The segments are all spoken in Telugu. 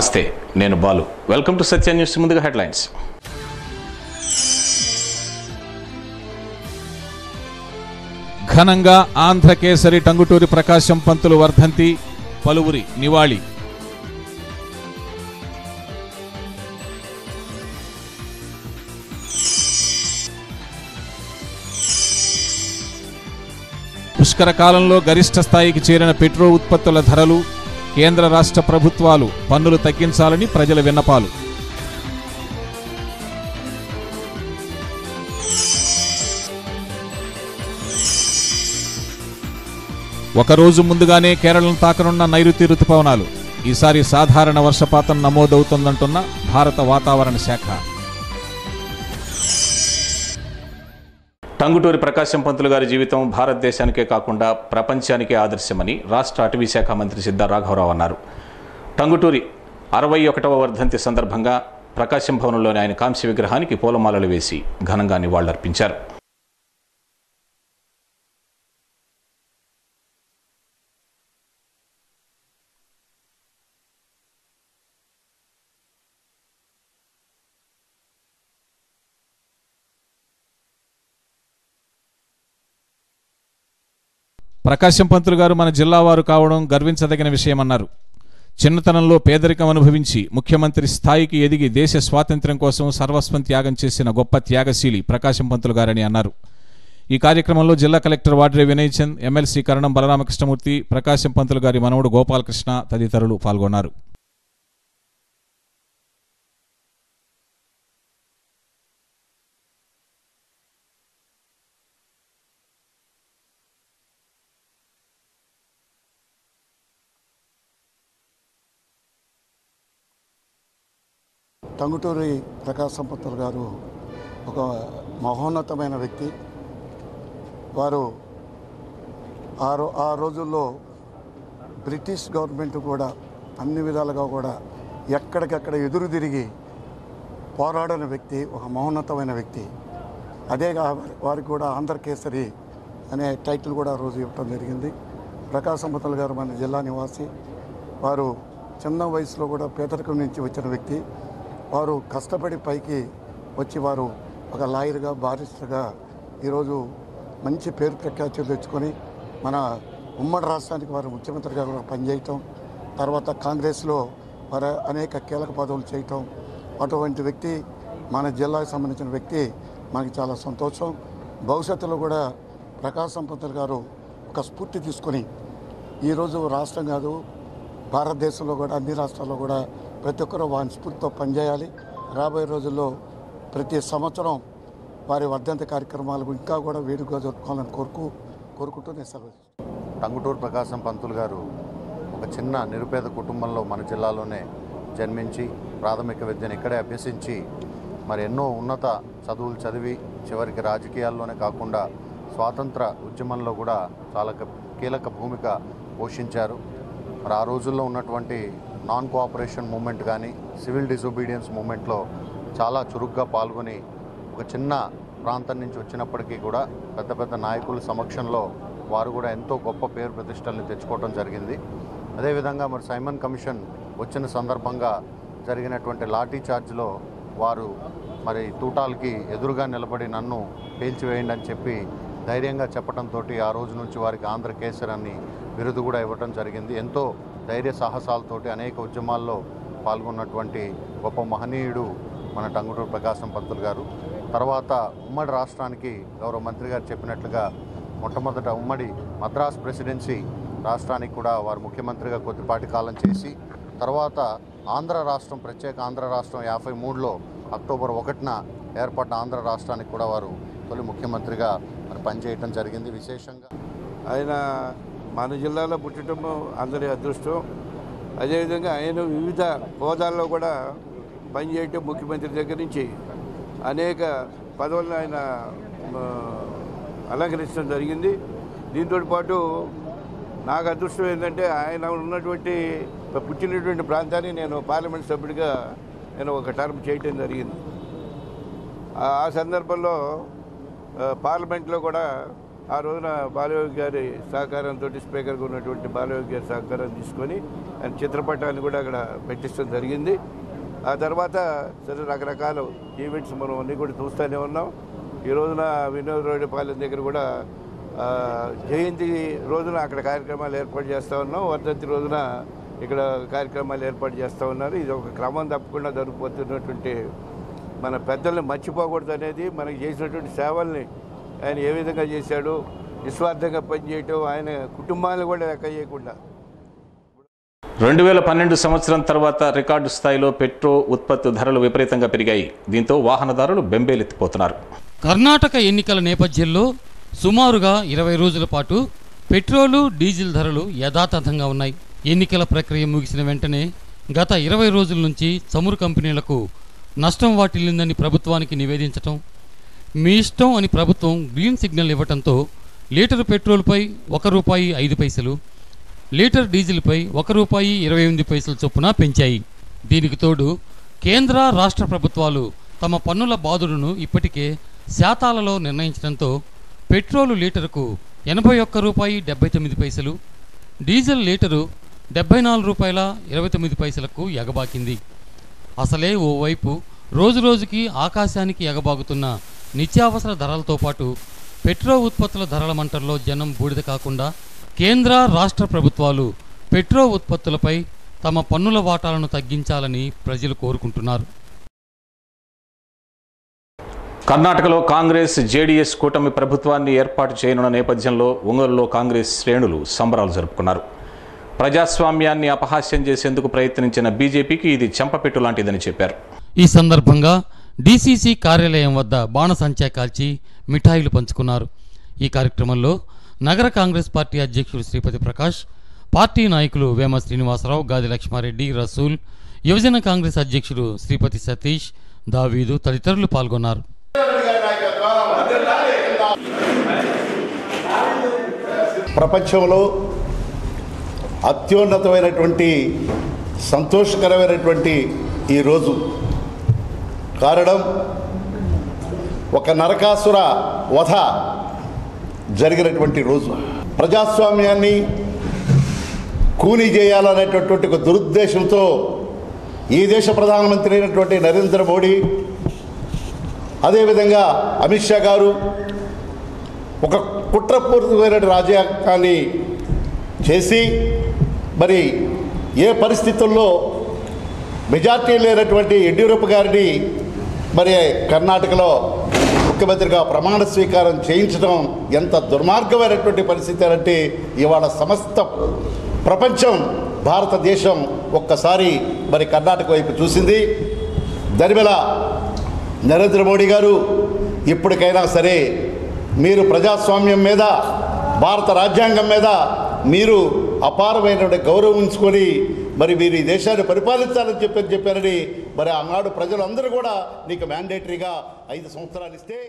నమస్తే నేను Balu welcome to Satya news ముందుగా హెడ్లైన్స్ ఘనంగా ఆంధ్రకేసరి టంగుటూరి ప్రకాశం పంతులు వర్ధంతి పలువురి నివాళి పుష్కర కాలంలో గరిష్ట స్థాయికి చేరిన పెట్రో ఉత్పత్తుల ధరలు కేంద్ర రాష్ట్ర ప్రభుత్వాలు పన్నులు తగ్గించాలని ప్రజల విన్నపాలు ఒకరోజు ముందుగానే కేరళను తాకనున్న నైరుతి రుతుపవనాలు ఈసారి సాధారణ వర్షపాతం నమోదవుతోందంటున్న భారత వాతావరణ శాఖ టంగుటూరి ప్రకాశం పంతులు గారి జీవితం భారతదేశానికే కాకుండా ప్రపంచానికే ఆదర్శమని రాష్ట్ర అటవీ శాఖ మంత్రి సిద్ధా రాఘవరావు అన్నారు టంగుటూరి అరవై ఒకటవ వర్ధంతి సందర్భంగా ప్రకాశం భవనంలోని ఆయన కాంస్య విగ్రహానికి పూలమాలలు వేసి ఘనంగా నివాళులర్పించారు ప్రకాశం పంతులు గారు మన జిల్లా వారు కావడం గర్వించదగిన విషయమన్నారు చిన్నతనంలో పేదరికం అనుభవించి ముఖ్యమంత్రి స్థాయికి ఎదిగి దేశ స్వాతంత్ర్యం కోసం సర్వస్వం త్యాగం చేసిన గొప్ప త్యాగశీలి ప్రకాశం పంతులు గారని అన్నారు ఈ కార్యక్రమంలో జిల్లా కలెక్టర్ వాడ్రే వినయ్ చంద్ ఎమ్మెల్సీ కరణం బలరామకృష్ణమూర్తి ప్రకాశం పంతులు గారి మనవడు గోపాలకృష్ణ తదితరులు పాల్గొన్నారు టంగుటూరి ప్రకాశ్ సంపత్తులు గారు ఒక మహోన్నతమైన వ్యక్తి వారు ఆ రో ఆ రోజుల్లో బ్రిటిష్ గవర్నమెంట్ కూడా అన్ని విధాలుగా కూడా ఎక్కడికక్కడ ఎదురు తిరిగి పోరాడిన వ్యక్తి ఒక మహోన్నతమైన వ్యక్తి అదేగా వారికి కూడా ఆంధ్రకేసరి అనే టైటిల్ కూడా ఆ రోజు ఇవ్వటం జరిగింది ప్రకాశ్ సంపత్తులు గారు మన జిల్లా నివాసి వారు చిన్న వయసులో కూడా పేదరికం నుంచి వచ్చిన వ్యక్తి వారు కష్టపడి పైకి వచ్చి వారు ఒక లాయర్గా బారిస్టర్గా ఈరోజు మంచి పేరు ప్రఖ్యాతులు తెచ్చుకొని మన ఉమ్మడి రాష్ట్రానికి వారు ముఖ్యమంత్రిగా కూడా పనిచేయటం తర్వాత కాంగ్రెస్లో వారు అనేక కీలక పదవులు చేయటం అటువంటి వ్యక్తి మన జిల్లాకు సంబంధించిన వ్యక్తి మనకి చాలా సంతోషం భవిష్యత్తులో కూడా ప్రకాశ్ సంపత్తులు గారు ఒక స్ఫూర్తి తీసుకొని ఈరోజు రాష్ట్రం కాదు భారతదేశంలో కూడా అన్ని రాష్ట్రాల్లో కూడా ప్రతి ఒక్కరూ వారి స్ఫూర్తితో పనిచేయాలి రాబోయే రోజుల్లో ప్రతి సంవత్సరం వారి వర్ధంతి కార్యక్రమాలు ఇంకా కూడా వేడుకగా జరుపుకోవాలని కోరుకు కోరుకుంటూ నేను సెలవు తీసుకుంటాను. టంగుటూరు ప్రకాశం పంతులు గారు ఒక చిన్న నిరుపేద కుటుంబంలో మన జిల్లాలోనే జన్మించి ప్రాథమిక విద్యను ఇక్కడే అభ్యసించి మరి ఎన్నో ఉన్నత చదువులు చదివి చివరికి రాజకీయాల్లోనే కాకుండా స్వాతంత్ర ఉద్యమంలో కూడా చాలా క- కీలక భూమిక పోషించారు మరి ఆ రోజుల్లో ఉన్నటువంటి నాన్ కోఆపరేషన్ మూమెంట్ కానీ సివిల్ డిసొబీడియన్స్ మూమెంట్లో చాలా చురుగ్గా పాల్గొని ఒక చిన్న ప్రాంతం నుంచి వచ్చినప్పటికీ కూడా పెద్ద పెద్ద నాయకుల సమక్షంలో వారు కూడా ఎంతో గొప్ప పేరు ప్రతిష్టల్ని తెచ్చుకోవడం జరిగింది అదేవిధంగా మరి సైమన్ కమిషన్ వచ్చిన సందర్భంగా జరిగినటువంటి లాఠీ చార్జ్లో వారు మరి తూటాలకి ఎదురుగా నిలబడి నన్ను పేల్చివేయండి అని చెప్పి ధైర్యంగా చెప్పడంతో ఆ రోజు నుంచి వారికి ఆంధ్ర కేసర్ అని బిరుదు కూడా ఇవ్వడం జరిగింది ఎంతో ధైర్య సాహసాలతోటి అనేక ఉద్యమాల్లో పాల్గొన్నటువంటి గొప్ప మహనీయుడు మన టంగుటూరు ప్రకాశం పంతులు గారు తర్వాత ఉమ్మడి రాష్ట్రానికి గౌరవ మంత్రి గారు చెప్పినట్లుగా మొట్టమొదట ఉమ్మడి మద్రాస్ ప్రెసిడెన్సీ రాష్ట్రానికి కూడా వారు ముఖ్యమంత్రిగా కొద్దిపాటి కాలం చేసి తర్వాత ఆంధ్ర రాష్ట్రం ప్రత్యేక ఆంధ్ర రాష్ట్రం యాభై మూడులో అక్టోబర్ ఒకటిన ఏర్పడిన ఆంధ్ర రాష్ట్రానికి కూడా వారు తొలి ముఖ్యమంత్రిగా మరి పనిచేయటం జరిగింది విశేషంగా ఆయన మన జిల్లాలో పుట్టడం అందరి అదృష్టం అదేవిధంగా ఆయన వివిధ హోదాల్లో కూడా పనిచేయటం ముఖ్యమంత్రి దగ్గర నుంచి అనేక పదవులను ఆయన ఆ, అలంకరించడం జరిగింది దీంతో పాటు నాకు అదృష్టం ఏంటంటే ఆయన ఉన్నటువంటి పుట్టినటువంటి ప్రాంతాన్ని నేను పార్లమెంట్ సభ్యుడిగా నేను ఒక టర్మ్ చేయటం జరిగింది ఆ ఆ సందర్భంలో ఆ, పార్లమెంట్లో కూడా ఆ రోజున బాలయోగి గారి సహకారంతో స్పీకర్గా ఉన్నటువంటి బాలయోగి గారి సహకారం తీసుకొని ఆయన చిత్రపటాన్ని కూడా అక్కడ పెట్టించడం జరిగింది ఆ తర్వాత సరే రకరకాల ఈవెంట్స్ మనం అన్నీ కూడా చూస్తూనే ఉన్నాం ఈ రోజున వినోద్ రోడ్డుపాలెం దగ్గర కూడా ఆ, జయంతి రోజున అక్కడ కార్యక్రమాలు ఏర్పాటు చేస్తూ ఉన్నాం వర్ధంతి రోజున ఇక్కడ కార్యక్రమాలు ఏర్పాటు చేస్తూ ఉన్నారు ఇది ఒక క్రమం తప్పకుండా జరిగిపోతున్నటువంటి మన పెద్దల్ని మర్చిపోకూడదు అనేది మనకి చేసినటువంటి సేవల్ని ఆయన ఏ విధంగా చేశాడు నిస్వార్థంగా పనిచేయటం ఆయన కుటుంబాలను కూడా లెక్క చేయకుండా రెండు వేల పన్నెండు సంవత్సరం తర్వాత రికార్డు స్థాయిలో పెట్రో ఉత్పత్తి ధరలు విపరీతంగా పెరిగాయి దీంతో వాహనదారులు బెంబేలెత్తిపోతున్నారు కర్ణాటక ఎన్నికల నేపథ్యంలో సుమారుగా ఇరవై రోజుల పాటు పెట్రోలు డీజిల్ ధరలు యథాతథంగా ఉన్నాయి ఎన్నికల ప్రక్రియ ముగిసిన వెంటనే గత ఇరవై రోజుల నుంచి చమురు కంపెనీలకు నష్టం వాటిల్లిందని ప్రభుత్వానికి నివేదించటం మీ ఇష్టం అని ప్రభుత్వం గ్రీన్ సిగ్నల్ ఇవ్వటంతో లీటరు పెట్రోల్పై ఒక రూపాయి ఐదు పైసలు లీటర్ డీజిల్పై ఒక రూపాయి ఇరవై ఎనిమిది పైసల చొప్పున పెంచాయి దీనికి తోడు కేంద్ర రాష్ట్ర ప్రభుత్వాలు తమ పన్నుల బాదుడును ఇప్పటికే శాతాలలో నిర్ణయించడంతో పెట్రోలు లీటరుకు ఎనభై ఒక్క రూపాయి డెబ్బై తొమ్మిది పైసలు డీజిల్ లీటరు డెబ్బై నాలుగు రూపాయల ఇరవై తొమ్మిది పైసలకు ఎగబాకింది అసలే ఓవైపు రోజురోజుకి ఆకాశానికి ఎగబాగుతున్న నిత్యావసర ధరలతో పాటు పెట్రో ఉత్పత్తుల ధరల మంటల్లో జనం బూడిద కాకుండా కేంద్ర రాష్ట్ర ప్రభుత్వాలు పెట్రో ఉత్పత్తులపై తమ పన్నుల వాటాలను తగ్గించాలని ప్రజలు కోరుకుంటున్నారు కర్ణాటకలో కాంగ్రెస్ జేడీఎస్ కూటమి ప్రభుత్వాన్ని ఏర్పాటు చేయనున్న నేపథ్యంలో ఒంగోలులో కాంగ్రెస్ శ్రేణులు సంబరాలు జరుపుకున్నారు ప్రజాస్వామ్యాన్ని అపహాస్యం చేసేందుకు ప్రయత్నించిన బీజేపీకి ఇది చెంపపెట్టు లాంటిదని చెప్పారు ఈ సందర్భంగా డీసీసీ కార్యాలయం వద్ద బాణసంచా కాల్చి మిఠాయిలు పంచుకున్నారు ఈ కార్యక్రమంలో నగర కాంగ్రెస్ పార్టీ అధ్యక్షుడు శ్రీపతి ప్రకాష్ పార్టీ నాయకులు వేమ శ్రీనివాసరావు గాది లక్ష్మారెడ్డి రసూల్ యువజన కాంగ్రెస్ అధ్యక్షుడు శ్రీపతి సతీష్ దావీదు తదితరులు పాల్గొన్నారు ప్రపంచంలో అత్యున్నతమైనటువంటి సంతోషకరమైనటువంటి ఈరోజు కారణం ఒక నరకాసుర వధ జరిగినటువంటి రోజు ప్రజాస్వామ్యాన్ని కూనీ చేయాలనేటటువంటి ఒక దురుద్దేశంతో ఈ దేశ ప్రధానమంత్రి అయినటువంటి నరేంద్ర మోడీ అదేవిధంగా అమిత్ షా గారు ఒక కుట్రపూరితమైన రాజ్యాంగాన్ని చేసి మరి ఏ పరిస్థితుల్లో మెజార్టీ లేనటువంటి యడ్యూరప్ప గారిని మరి కర్ణాటకలో ముఖ్యమంత్రిగా ప్రమాణ స్వీకారం చేయించడం ఎంత దుర్మార్గమైనటువంటి పరిస్థితి అంటే ఇవాళ సమస్త ప్రపంచం భారతదేశం ఒక్కసారి మరి కర్ణాటక వైపు చూసింది దరిమిల నరేంద్ర మోడీ గారు ఇప్పటికైనా సరే మీరు ప్రజాస్వామ్యం మీద భారత రాజ్యాంగం మీద మీరు అపారమైనటువంటి గౌరవం ఉంచుకొని మరి మీరు ఈ దేశాన్ని పరిపాలించాలని చెప్పని చెప్పారని మరి ఆనాడు ప్రజలందరూ కూడా నీకు మ్యాండేటరీగా ఐదు సంవత్సరాలు ఇస్తే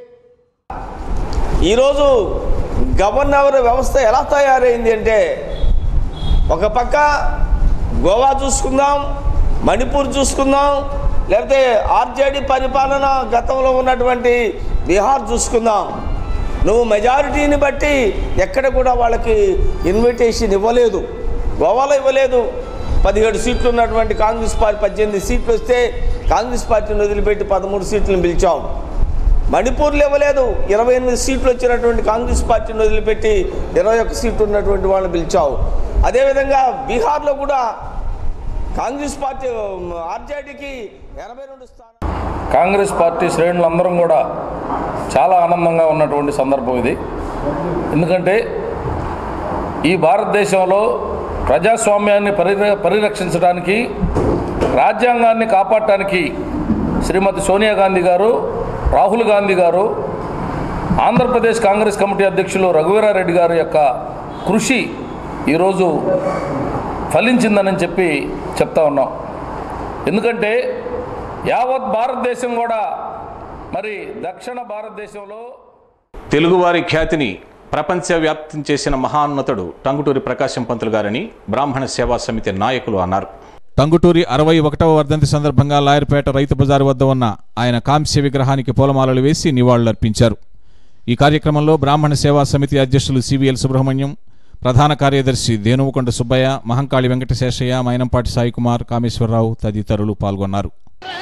ఈరోజు గవర్నర్ వ్యవస్థ ఎలా తయారైంది అంటే ఒక పక్క గోవా చూసుకుందాం మణిపూర్ చూసుకుందాం లేకపోతే ఆర్జేడీ పరిపాలన గతంలో ఉన్నటువంటి బీహార్ చూసుకుందాం నువ్వు మెజారిటీని బట్టి ఎక్కడ కూడా వాళ్ళకి ఇన్విటేషన్ ఇవ్వలేదు గోవాలో ఇవ్వలేదు పదిహేడు సీట్లు ఉన్నటువంటి కాంగ్రెస్ పార్టీ పద్దెనిమిది సీట్లు వస్తే కాంగ్రెస్ పార్టీని వదిలిపెట్టి పదమూడు సీట్లను పిలిచాం మణిపూర్లో ఇవ్వలేదు ఇరవై ఎనిమిది సీట్లు వచ్చినటువంటి కాంగ్రెస్ పార్టీని వదిలిపెట్టి ఇరవై ఒక్క సీట్లు ఉన్నటువంటి వాళ్ళని పిలిచావు అదేవిధంగా బీహార్లో కూడా కాంగ్రెస్ పార్టీ ఆర్జేడీకి ఎనభై రెండు స్థానాలు కాంగ్రెస్ పార్టీ శ్రేణులందరం కూడా చాలా ఆనందంగా ఉన్నటువంటి సందర్భం ఇది ఎందుకంటే ఈ భారతదేశంలో ప్రజాస్వామ్యాన్ని పరిర పరిరక్షించడానికి రాజ్యాంగాన్ని కాపాడటానికి శ్రీమతి సోనియా గాంధీ గారు రాహుల్ గాంధీ గారు ఆంధ్రప్రదేశ్ కాంగ్రెస్ కమిటీ అధ్యక్షులు రఘువీరారెడ్డి గారి యొక్క కృషి ఈరోజు ఫలించిందని చెప్పి చెప్తా ఉన్నాం ఎందుకంటే యావత్ భారతదేశం కూడా మరి దక్షిణ భారతదేశంలో తెలుగువారి ఖ్యాతిని ప్రపంచవ్యాప్తం చేసిన మహాన్నతుడు టంగుటూరి ప్రకాశం పంతులు గారని బ్రాహ్మణ సేవా సమితి నాయకులు అన్నారు టంగుటూరి అరవై ఒకటవ వర్ధంతి సందర్భంగా లాయర్పేట రైతు బజారు వద్ద ఉన్న ఆయన కాంస్య విగ్రహానికి పూలమాలలు వేసి నివాళులర్పించారు ఈ కార్యక్రమంలో బ్రాహ్మణ సేవా సమితి అధ్యక్షులు సివిఎల్ సుబ్రహ్మణ్యం ప్రధాన కార్యదర్శి దేనువుకొండ సుబ్బయ్య మహంకాళి వెంకటశేషయ్య మైనంపాటి సాయికుమార్ కామేశ్వరరావు తదితరులు పాల్గొన్నారు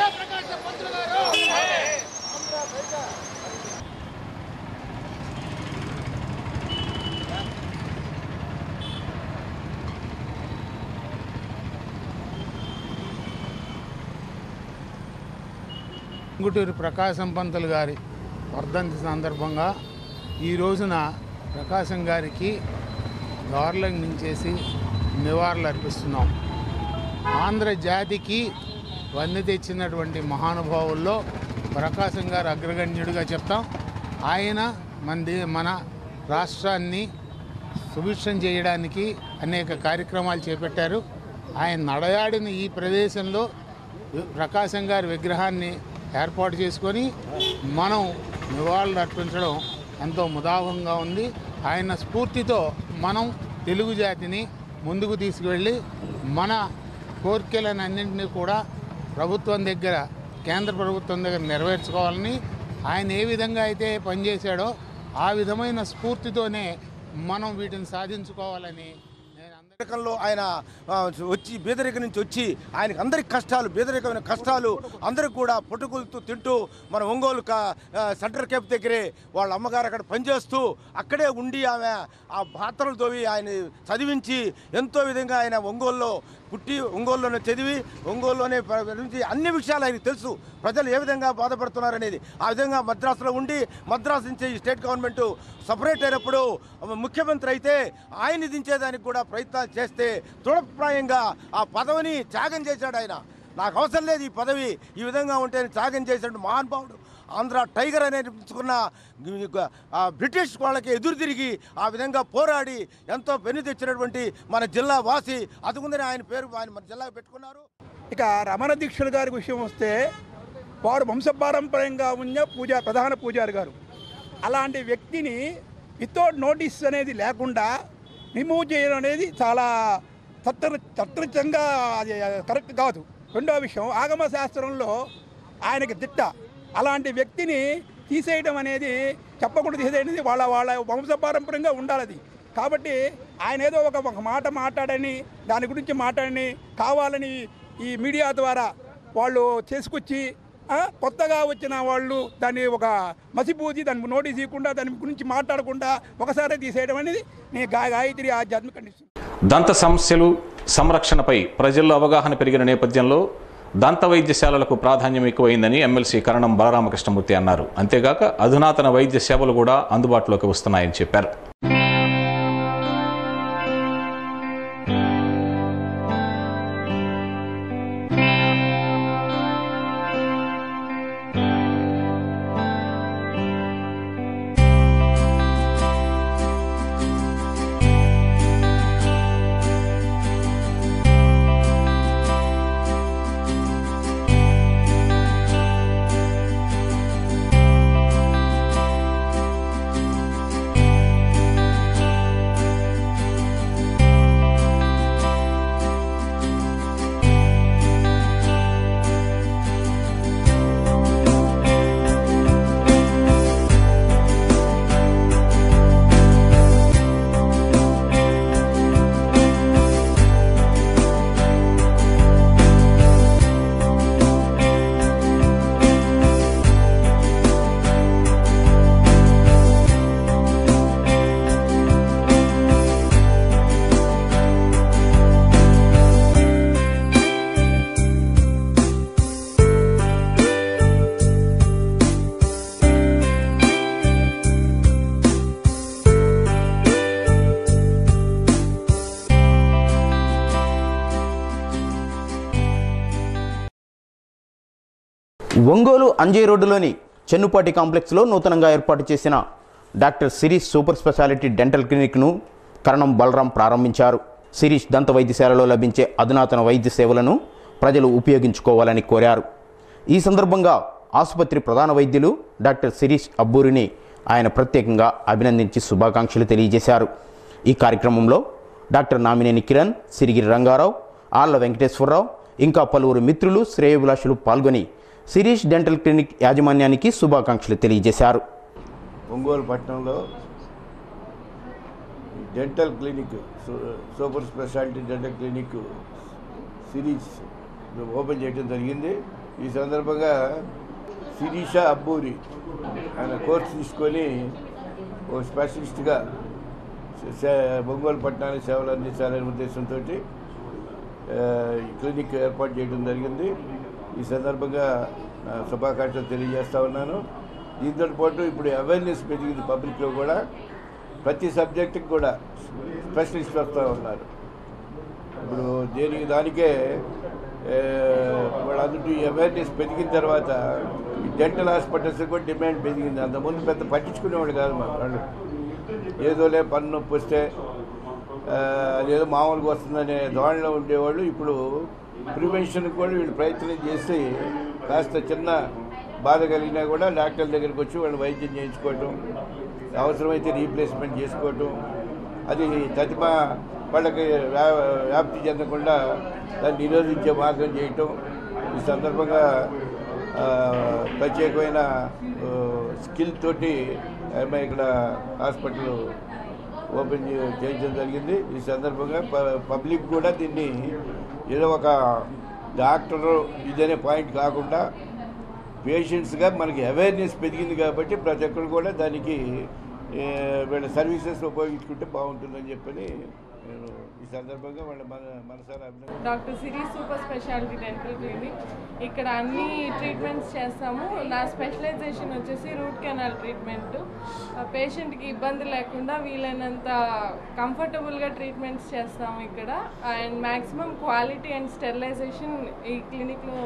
గుంటూరు ప్రకాశం పంతులు గారి వర్ధంతి సందర్భంగా ఈ రోజున ప్రకాశం గారికి గవర్నమెంట్ నుంచేసి నివాళులు అర్పిస్తున్నాం ఆంధ్ర జాతికి వన్నె తెచ్చినటువంటి మహానుభావుల్లో ప్రకాశం గారు అగ్రగణ్యుడిగా చెప్తాం ఆయన మన దే- మన రాష్ట్రాన్ని సుభిక్షం చేయడానికి అనేక కార్యక్రమాలు చేపట్టారు ఆయన నడయాడిన ఈ ప్రదేశంలో ప్రకాశం గారి విగ్రహాన్ని ఏర్పాటు చేసుకొని మనం నివాళులు అర్పించడం ఎంతో ముదావంగా ఉంది ఆయన స్ఫూర్తితో మనం తెలుగు జాతిని ముందుకు తీసుకువెళ్ళి మన కోరికలన్నింటినీ కూడా ప్రభుత్వం దగ్గర కేంద్ర ప్రభుత్వం దగ్గర నెరవేర్చుకోవాలని ఆయన ఏ విధంగా అయితే పనిచేశాడో ఆ విధమైన స్ఫూర్తితోనే మనం వీటిని సాధించుకోవాలని పేదరికంలో ఆయన ఆ, వచ్చి బీదరికం నుంచి వచ్చి ఆయనకి అందరికి కష్టాలు బీదరికమైన కష్టాలు అందరికి కూడా పుట్టుకులుతూ తింటూ మన ఒంగోలు కా ఆ, సెంటర్ క్యాంప్ దగ్గరే వాళ్ళ అమ్మగారు అక్కడ పనిచేస్తూ అక్కడే ఉండి ఆమె ఆ పాత్రలు తోవి ఆయన చదివించి ఎంతో విధంగా ఆయన ఒంగోలులో పుట్టి ఒంగోలులోనే చదివి ఒంగోలులోనే ప- నుంచి అన్ని విషయాలు ఆయనకు తెలుసు ప్రజలు ఏ విధంగా బాధపడుతున్నారనేది ఆ విధంగా మద్రాసులో ఉండి మద్రాసు నుంచి ఈ స్టేట్ గవర్నమెంట్ సపరేట్ అయినప్పుడు ముఖ్యమంత్రి అయితే ఆయన దించేదానికి కూడా ప్రయత్నాలు చేస్తే తృఢప్రాయంగా ఆ పదవిని త్యాగం చేశాడు ఆయన నాకు అవసరం లేదు ఈ పదవి ఈ విధంగా ఉంటే త్యాగం చేశాడు మహానుభావుడు ఆంధ్ర టైగర్ అనేది పిలుచుకున్న ఆ బ్రిటిష్ వాళ్ళకి ఎదురు తిరిగి ఆ విధంగా పోరాడి ఎంతో పెను తెచ్చినటువంటి మన జిల్లా వాసి అందుకుందని ఆయన పేరు ఆయన మన జిల్లా పెట్టుకున్నారు ఇక రమణ దీక్షలు గారి విషయం వస్తే వారు వంశపారంపర్యంగా ఉన్న పూజ ప్రధాన పూజారి గారు అలాంటి వ్యక్తిని వితౌట్ నోటీస్ అనేది లేకుండా రిమూవ్ చేయడం అనేది చాలా తత్ర తత్రితంగా అది కరెక్ట్ కాదు రెండో విషయం ఆగమ శాస్త్రంలో ఆయనకి దిట్ట అలాంటి వ్యక్తిని తీసేయడం అనేది చెప్పకుండా తీసేయడం వాళ్ళ వాళ్ళ వంశపారంపర్యంగా ఉండాలి అది కాబట్టి ఆయన ఏదో ఒక ఒక మాట మాట్లాడని దాని గురించి మాట్లాడని కావాలని ఈ మీడియా ద్వారా వాళ్ళు చేసుకొచ్చి ఆ, కొత్తగా వచ్చిన వాళ్ళు దాన్ని ఒక మసిపూసి దాన్ని నోటీస్ ఇవ్వకుండా దాని గురించి మాట్లాడకుండా ఒకసారి తీసేయడం అనేది నేను గా గాయత్రి ఆధ్యాత్మిక ఖండిస్తున్నాను దంత సమస్యలు సంరక్షణపై ప్రజల్లో అవగాహన పెరిగిన నేపథ్యంలో దంత వైద్యశాలలకు ప్రాధాన్యం ఎక్కువైందని ఎమ్మెల్సీ కరణం బలరామకృష్ణమూర్తి అన్నారు అంతేగాక అధునాతన వైద్య సేవలు కూడా అందుబాటులోకి వస్తున్నాయని చెప్పారు ఒంగోలు అంజయ్ రోడ్డులోని చెన్నుపాటి కాంప్లెక్స్లో నూతనంగా ఏర్పాటు చేసిన doctor Sirish super speciality dental క్లినిక్ను కరణం బలరాం ప్రారంభించారు సిరీష్ దంత వైద్యశాలలో లభించే అధునాతన వైద్య సేవలను ప్రజలు ఉపయోగించుకోవాలని కోరారు ఈ సందర్భంగా ఆసుపత్రి ప్రధాన వైద్యులు డాక్టర్ శిరీష్ అబ్బూరిని ఆయన ప్రత్యేకంగా అభినందించి శుభాకాంక్షలు తెలియజేశారు ఈ కార్యక్రమంలో డాక్టర్ నామినేని కిరణ్ సిరిగిరి రంగారావు ఆళ్ల వెంకటేశ్వరరావు ఇంకా పలువురు మిత్రులు శ్రేయభిలాషులు పాల్గొని శిరీష్ డెంటల్ క్లినిక్ యాజమాన్యానికి శుభాకాంక్షలు తెలియజేశారు ఒంగోలు పట్టణంలో డెంటల్ క్లినిక్ సూ- super speciality dental clinic Sirish open చేయడం జరిగింది ఈ సందర్భంగా శిరీష అబ్బూరి ఆయన కోర్స్ తీసుకొని ఓ స్పెషలిస్ట్గా సే- ఒంగోలు పట్టణానికి సేవలు అందించాలనే ఉద్దేశంతో ఈ క్లినిక్ ఏర్పాటు చేయడం జరిగింది ఈ సందర్భంగా నా శుభాకాంక్షలు తెలియజేస్తా ఉన్నాను దీంతో పాటు ఇప్పుడు అవేర్నెస్ పెరిగింది పబ్లిక్లో కూడా ప్రతి సబ్జెక్టుకి కూడా స్పెషలిస్ట్ వస్తూ ఉన్నారు ఇప్పుడు దేనికి దానికే ఏ, వాళ్ళందరూ ఈ అవేర్నెస్ పెరిగిన తర్వాత ఈ డెంటల్ హాస్పిటల్స్ కూడా డిమాండ్ పెరిగింది అంతకుముందు పెద్ద పట్టించుకునేవాళ్ళు కాదు మా వాళ్ళు ఏదోలే పన్ను నొప్పి వస్తే ఆ, అదేదో మామూలుగా వస్తుందనే ధోరణిలో ఉండేవాళ్ళు ఇప్పుడు ప్రివెన్షన్ కూడా వీళ్ళు ప్రయత్నం చేసి కాస్త చిన్న బాధ కలిగినా కూడా డాక్టర్ దగ్గరికి వచ్చి వాళ్ళు వైద్యం చేయించుకోవటం అవసరమైతే రీప్లేస్మెంట్ చేసుకోవటం అది తదిమ వాళ్ళకి వ్యా- వ్యాప్తి చెందకుండా దాన్ని నిరోధించే మార్గం చేయటం ఈ సందర్భంగా ఆ, ప్రత్యేకమైన ఆ, స్కిల్ తోటి ఆమె ఇక్కడ హాస్పిటల్ ఓపెన్ చే- చేయడం జరిగింది ఈ సందర్భంగా ప- పబ్లిక్ కూడా దీన్ని ఏదో ఒక డాక్టరు ఇదనే పాయింట్ కాకుండా పేషెంట్స్గా మనకి అవేర్నెస్ పెరిగింది కాబట్టి ప్రతి ఒక్కరు కూడా దానికి ఏ, వీళ్ళ సర్వీసెస్ ఉపయోగించుకుంటే బాగుంటుందని చెప్పని నేను ఈ సందర్భంగా వాళ్ళ మన మనసారా అభినందన doctor Siri super speciality dental clinic ఇక్కడ అన్ని ట్రీట్మెంట్స్ చేస్తాము నా స్పెషలైజేషన్ వచ్చేసి రూట్ కెనాల్ ట్రీట్మెంట్ పేషెంట్కి ఇబ్బంది లేకుండా వీలైనంత కంఫర్టబుల్గా ట్రీట్మెంట్స్ చేస్తాము ఇక్కడ and maximum quality and sterilisation ఈ క్లినిక్లో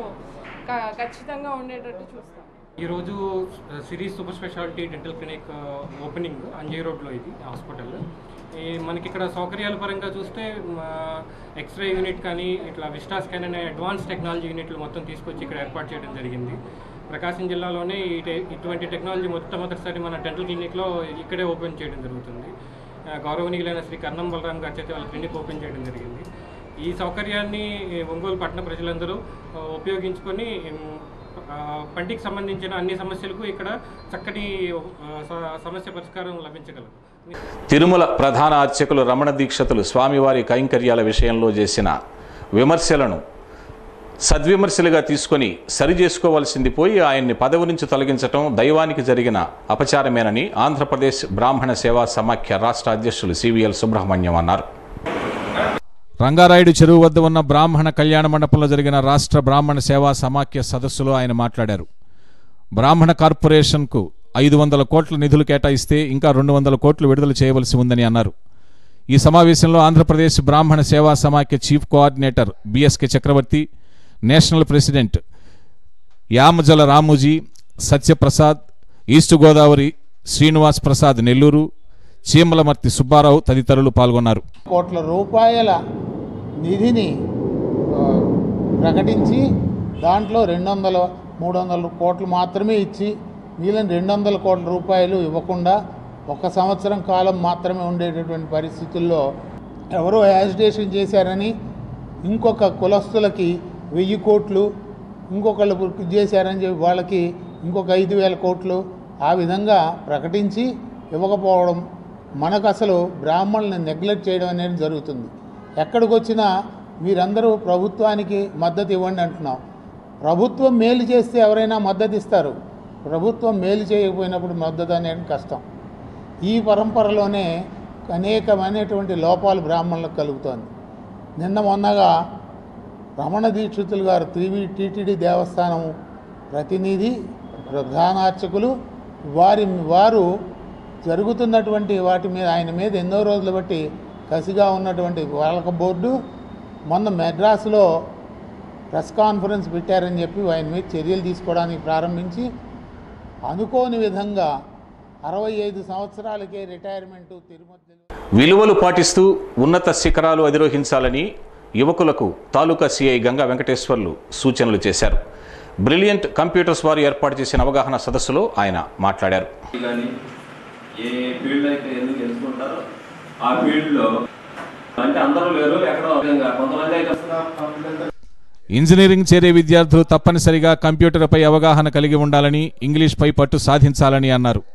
క- ఖచ్చితంగా ఉండేటట్టు చూస్తాం ఈరోజు Sirish super speciality dental clinic ఆ, ఓపెనింగ్ అంజయ్ రోడ్లో ఇది హాస్పిటల్ ఈ మనకి ఇక్కడ సౌకర్యాల పరంగా చూస్తే మా ఎక్స్రే యూనిట్ కానీ ఇట్లా విస్టా స్కాన్ అనే అడ్వాన్స్ టెక్నాలజీ యూనిట్లు మొత్తం తీసుకొచ్చి ఇక్కడ ఏర్పాటు చేయడం జరిగింది ప్రకాశం జిల్లాలోనే ఈ టె- ఇటువంటి టెక్నాలజీ మొట్టమొదటిసారి మన డెంటల్ క్లినిక్లో ఇక్కడే ఓపెన్ చేయడం జరుగుతుంది ఆ, గౌరవనీయులైన శ్రీ కర్ణం బలరాం గారి చేత వాళ్ళ క్లినిక్ ఓపెన్ చేయడం జరిగింది ఈ సౌకర్యాన్ని ఈ ఒంగోలు పట్టణ ప్రజలందరూ ఆ, ఉపయోగించుకొని ఉమ్, ఆ, పంటికి సంబంధించిన అన్ని సమస్యలకు ఇక్కడ చక్కటి ఆ, స- సమస్య పరిష్కారం లభించగలదు తిరుమల ప్రధాన అర్చకులు రమణ దీక్షతులు స్వామివారి కైంకర్యాల విషయంలో చేసిన విమర్శలను సద్విమర్శలుగా తీసుకొని సరిచేసుకోవాల్సింది పోయి ఆయన్ని పదవి నుంచి తొలగించటం దైవానికి జరిగిన అపచారమేనని ఆంధ్రప్రదేశ్ బ్రాహ్మణ సేవా సమాఖ్య రాష్ట్ర అధ్యక్షులు సివిఎల్ సుబ్రహ్మణ్యం అన్నారు రంగారాయుడు చెరువు వద్ద ఉన్న బ్రాహ్మణ కళ్యాణ మండపంలో జరిగిన రాష్ట్ర బ్రాహ్మణ సేవా సమాఖ్య సదస్సులో ఆయన మాట్లాడారు బ్రాహ్మణ కార్పొరేషన్కు ఐదు వందల కోట్ల నిధులు కేటాయిస్తే ఇంకా రెండు వందల కోట్లు విడుదల చేయవలసి ఉందని అన్నారు ఈ సమావేశంలో ఆంధ్రప్రదేశ్ బ్రాహ్మణ సేవా సమాఖ్య చీఫ్ కోఆర్డినేటర్ బిఎస్కే చక్రవర్తి national president యామజల రామూజీ Satyaprasad east Godavari Srinivas Prasad Nellore చీమలమర్తి Subbarao తదితరులు పాల్గొన్నారు కోట్ల రూపాయల నిధిని ఆ, ప్రకటించి దాంట్లో రెండు వందల మూడు వందల కోట్లు మాత్రమే ఇచ్చి మిగిలిన రెండు వందల కోట్ల రూపాయలు ఇవ్వకుండా ఒక సంవత్సరం కాలం మాత్రమే ఉండేటటువంటి పరిస్థితుల్లో ఎవరో యాజిటేషన్ చేశారని ఇంకొక కులస్తులకి వెయ్యి కోట్లు ఇంకొకళ్ళు ఇది చేశారని చెప్పి వాళ్ళకి ఇంకొక ఐదు వేల కోట్లు ఆ విధంగా ప్రకటించి ఇవ్వకపోవడం మనకు అసలు బ్రాహ్మణుల్ని నెగ్లెక్ట్ చేయడం అనేది జరుగుతుంది ఎక్కడికి వచ్చినా మీరందరూ ప్రభుత్వానికి మద్దతు ఇవ్వండి అంటున్నాం ప్రభుత్వం మేలు చేస్తే ఎవరైనా మద్దతు ఇస్తారు ప్రభుత్వం మేలు చేయకపోయినప్పుడు మద్దతు అనేది కష్టం ఈ పరంపరలోనే అనేకమైనటువంటి లోపాలు బ్రాహ్మణులకు కలుగుతోంది నిన్న మొన్నగా రమణ దీక్షితులు గారు త్రివి టీటీడీ దేవస్థానం ప్రతినిధి ప్రధానార్చకులు వారి వారు జరుగుతున్నటువంటి వాటి మీద ఆయన మీద ఎన్నో రోజులు బట్టి కసిగా ఉన్నటువంటి వాళ్ళక బోర్డు మొన్న మెడ్రాస్లో ప్రెస్ కాన్ఫరెన్స్ పెట్టారని చెప్పి ఆయన మీద చర్యలు తీసుకోవడానికి ప్రారంభించి అనుకోని విధంగా అరవై ఐదు సంవత్సరాలకే రిటైర్మెంటు తిరుమతి విలువలు పాటిస్తూ ఉన్నత శిఖరాలు అధిరోహించాలని యువకులకు తాలూకా సిఐ గంగా వెంకటేశ్వర్లు సూచనలు చేశారు బ్రిలియంట్ కంప్యూటర్స్ వారు ఏర్పాటు చేసిన అవగాహన సదస్సులో ఆయన మాట్లాడారు కానీ ఏ ఫీల్డ్ అయితే ఎందుకు ఎంచుకుంటారో ఆ ఫీల్డ్లో అంటే అందరూ లేరు ఎక్కడో విధంగా కొంతమంది అయితే ఇంజనీరింగ్ చేరే విద్యార్థులు తప్పనిసరిగా కంప్యూటర్పై అవగాహన కలిగి ఉండాలని ఇంగ్లీష్పై పట్టు సాధించాలని అన్నారు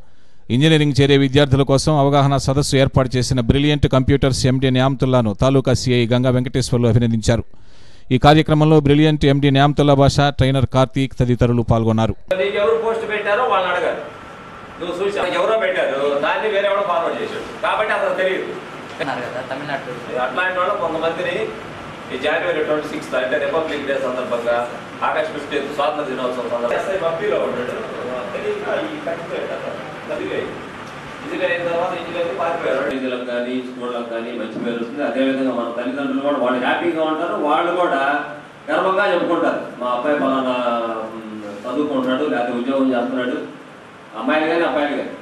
ఇంజనీరింగ్ చేరే విద్యార్థుల కోసం అవగాహన సదస్సు ఏర్పాటు చేసిన బ్రిలియంట్ కంప్యూటర్స్ ఎండి న్యామతుల్లాను తాలూకా సిఐ గంగా వెంకటేశ్వర్లు అభినందించారు ఈ కార్యక్రమంలో బ్రిలియంట్ ఎండి న్యామతుల్లా భాష ట్రైనర్ కార్తీక్ తదితరులు పాల్గొన్నారు నీకు ఎవరు పోస్ట్ పెట్టారో వాళ్ళని అడగాలి నువ్వు చూసి ఎవరో పెట్టారు దాన్ని వేరే ఎవడో ఫార్వర్డ్ చేశాడు కాబట్టి అసలు తెలియదు తమిళనాడు అట్లాంటి వాళ్ళు కొంతమందిని ఈ జనవరి ట్వంటీ సిక్స్త్ అంటే రిపబ్లిక్ డే సందర్భంగా ఆగస్ట్ ఫిఫ్టీన్త్ స్వాతంత్ర దినోత్సవం సందర్భంగా ఎస్ఐ పబ్బీలో ఉన్నాడు తెలియక ఈ కట్టిపోయాడు అక్కడ. చదివాయి. ఇంజనీర్ అయిన తర్వాత ఇంజనీర్ పారిపోయారు డీజిలకు కానీ స్కూళ్ళకి కానీ మంచి పేరు వస్తుంది అదేవిధంగా మన తల్లిదండ్రులు కూడా వాళ్ళు హ్యాపీగా ఉంటారు వాళ్ళు కూడా గర్వంగా చెప్పుకుంటారు మా అబ్బాయి పలానా మ్, చదువుకుంటున్నాడు లేకపోతే ఉద్యోగం చేస్తున్నాడు అమ్మాయిలు కానీ అబ్బాయిలు కానీ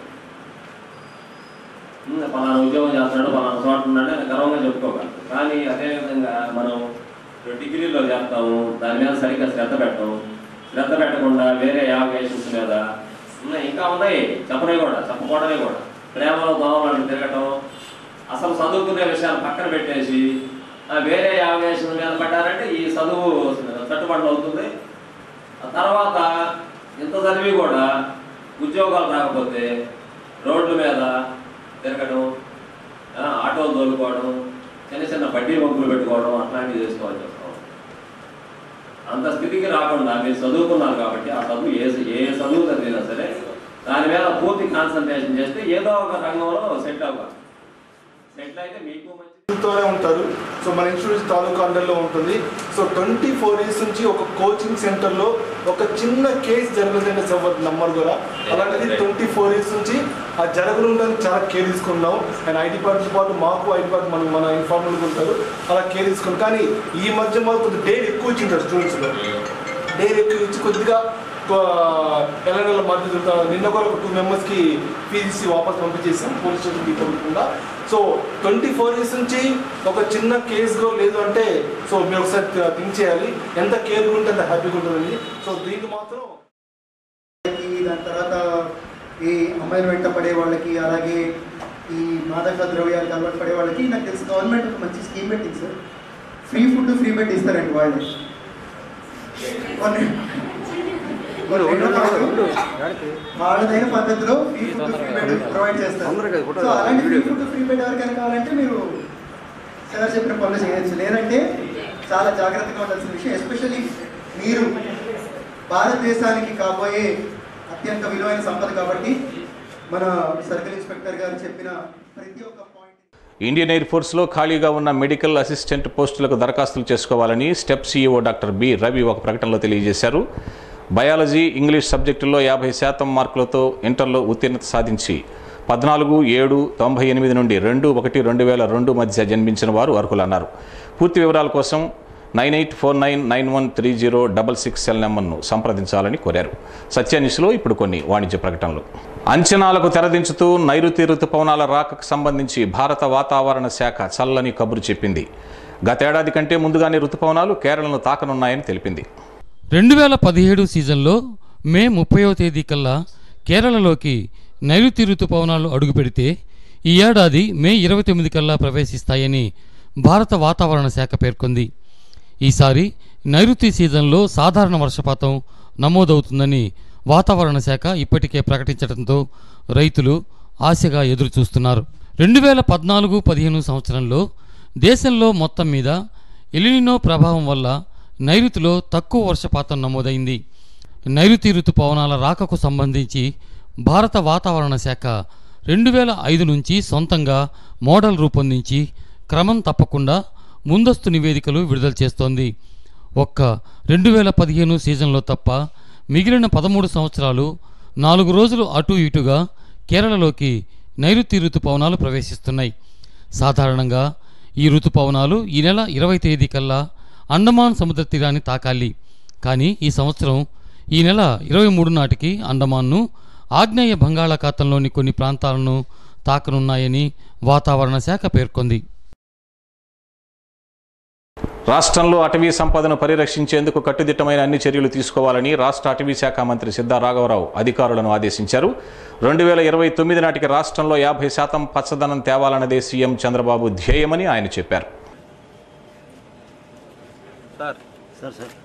ఉమ్, పలానా ఉద్యోగం చేస్తున్నాడు పలానా చోట ఉన్నాడు అని గర్వంగా చెప్పుకోగలరు కానీ అదేవిధంగా మనం డిగ్రీలో చేస్తాము దాని మీద సరిగ్గా శ్రద్ధ పెట్టం శ్రద్ధ పెట్టకుండా వేరే యావిగేషన్స్ మీద ఉన్నాయి ఇంకా ఉన్నాయి చెప్పనే కూడా చెప్పకూడనే కూడా ప్రేమలో దోమలు తిరగటం అసలు చదువుకునే విషయాలు పక్కన పెట్టేసి ఆ వేరే యావిగేషన్ మీద పడ్డారంటే ఈ చదువు తట్టుబాటు అవుతుంది ఆ తర్వాత ఇంత చదివి కూడా ఉద్యోగాలు రాకపోతే రోడ్ల మీద తిరగడం ఆ, ఆటోలు తోలుకోవడం చిన్న చిన్న బడ్డీ బొగ్గులు పెట్టుకోవడం అట్లాంటివి చేసుకోవాల్సి వస్తాం అంత స్థితికి రాకుండా మీరు చదువుకున్నారు కాబట్టి ఆ చదువు ఏ ఏ చదువు చదివినా సరే దాని మీద పూర్తి కాన్సన్ట్రేషన్ చేస్తే ఏదో ఒక రంగంలో సెట్ అవ్వాలి సెటిల్ అయితే మీకు మంచి తోనే ఉంటారు సో మన ఇన్సూరెన్స్ తాలూకా అండర్లో ఉంటుంది సో ట్వంటీ ఫోర్ ఇయర్స్ నుంచి ఒక కోచింగ్ సెంటర్లో ఒక చిన్న కేసు జరగదంటే ఎవరు నమ్మరు కూడా అలాంటిది ట్వంటీ ఫోర్ ఇయర్స్ నుంచి ఆ జరగనుందని చాలా కేర్ తీసుకున్నాం అండ్ ఐటీ పార్టీతో పాటు మాకు ఐటీ పార్టీ మనం మన ఇన్ఫార్మల్గా ఉంటారు అలా కేర్ తీసుకున్నాం కానీ ఈ మధ్య మాకు కొద్దిగా డేట్ ఎక్కువ ఇచ్చింటారు స్టూడెంట్స్లో డేట్ ఎక్కువ ఇచ్చి కొద్దిగా నెల నెల మద్దతు నిన్న కూడా ఒక టూ మెంబర్స్కి ఫీజు ఇచ్చి వాపస్ పంపించేసాం పోలీస్ స్టేషన్కి పంపకుండా సో ట్వంటీ ఫోర్ ఇయర్స్ నుంచి ఒక చిన్న కేసులో లేదు అంటే సో మీరు ఒకసారి థింక్ చేయాలి ఎంత కేర్గా ఉంటే అంత హ్యాపీగా ఉంటుందండి సో దీనికి మాత్రం దాని తర్వాత ఈ అమ్మాయిలు వెంట పడే వాళ్ళకి అలాగే ఈ మాదక ద్రవ్యాలకు అలవాటు పడే వాళ్ళకి నాకు తెలిసి గవర్నమెంట్ ఒక మంచి స్కీమ్ పెట్టింది sir free food free bed ఇస్తారండి వాళ్ళు కొన్ని- కొన్ని రోజులు వాళ్ళదైన పద్ధతిలో free food free bed provide చేస్తారు సో అలాంటి ఫ్రీ ఫుడ్ ఫ్రీ బెడ్ ఎవరికైనా కావాలంటే మీరు సార్ చెప్పిన పనులు చేయొచ్చు లేదంటే చాలా జాగ్రత్తగా ఉండాల్సిన విషయం ఎస్పెషల్లీ మీరు భారతదేశానికి కాబోయే అత్యంత విలువైన సంపద కాబట్టి మన సర్కిల్ ఇన్స్పెక్టర్ గారు చెప్పిన ప్రతి ఒక్క ఇండియన్ ఎయిర్ ఫోర్స్లో ఖాళీగా ఉన్న మెడికల్ అసిస్టెంట్ పోస్టులకు దరఖాస్తులు చేసుకోవాలని STEP CEO doctor B Ravi ఒక ప్రకటనలో తెలియజేశారు బయాలజీ ఇంగ్లీష్ సబ్జెక్టుల్లో యాభై శాతం మార్కులతో ఇంటర్లో ఉత్తీర్ణత సాధించి పద్నాలుగు ఏడు తొంభై ఎనిమిది నుండి రెండు ఒకటి రెండు వేల రెండు మధ్య జన్మించిన వారు అర్హులన్నారు పూర్తి వివరాల కోసం nine eight four nine nine one three zero double six cell నెంబర్ను సంప్రదించాలని కోరారు సత్యాన్యూస్లో ఇప్పుడు కొన్ని వాణిజ్య ప్రకటనలు అంచనాలకు తెరదించుతూ నైరుతి రుతుపవనాల రాకకు సంబంధించి భారత వాతావరణ శాఖ చల్లని కబురు చెప్పింది గతేడాది కంటే ముందుగానే రుతుపవనాలు కేరళను తాకనున్నాయని తెలిపింది రెండు వేల పదిహేడు సీజన్లో మే ముప్పైవ తేదీ కల్లా కేరళలోకి నైరుతి ఋతుపవనాలు అడుగుపెడితే ఈ ఏడాది మే ఇరవై తొమ్మిది కల్లా ప్రవేశిస్తాయని భారత వాతావరణ శాఖ పేర్కొంది ఈసారి నైరుతి సీజన్లో సాధారణ వర్షపాతం నమోదవుతుందని వాతావరణ శాఖ ఇప్పటికే ప్రకటించడంతో రైతులు ఆశగా ఎదురుచూస్తున్నారు రెండు వేల పద్నాలుగు పదిహేను సంవత్సరంలో దేశంలో మొత్తం మీద ఎలినినో ప్రభావం వల్ల నైరుతిలో తక్కువ వర్షపాతం నమోదైంది నైరుతి ఋతుపవనాల రాకకు సంబంధించి భారత వాతావరణ శాఖ రెండు వేల ఐదు నుంచి సొంతంగా మోడల్ రూపొందించి క్రమం తప్పకుండా ముందస్తు నివేదికలు విడుదల చేస్తోంది ఒక్క రెండు వేల పదిహేను సీజన్లో తప్ప మిగిలిన పదమూడు సంవత్సరాలు నాలుగు రోజులు అటు ఇటుగా కేరళలోకి నైరుతి ఋతుపవనాలు ప్రవేశిస్తున్నాయి సాధారణంగా ఈ ఋతుపవనాలు ఈ నెల ఇరవై తేదీ కల్లా అండమాన్ సముద్ర తీరాన్ని తాకాలి కానీ ఈ సంవత్సరం ఈ నెల ఇరవై మూడు నాటికి అండమాన్ను ఆగ్నేయ బంగాళాఖాతంలోని కొన్ని ప్రాంతాలను తాకనున్నాయని వాతావరణ శాఖ పేర్కొంది రాష్ట్రంలో అటవీ సంపదను పరిరక్షించేందుకు కట్టుదిట్టమైన అన్ని చర్యలు తీసుకోవాలని రాష్ట్ర అటవీ శాఖ మంత్రి సిద్ధా రాఘవరావు అధికారులను ఆదేశించారు రెండు వేల ఇరవై తొమ్మిది నాటికి రాష్ట్రంలో యాభై శాతం పచ్చదనం తేవాలన్నదే సీఎం చంద్రబాబు ధ్యేయమని ఆయన చెప్పారు సార్ సార్ సార్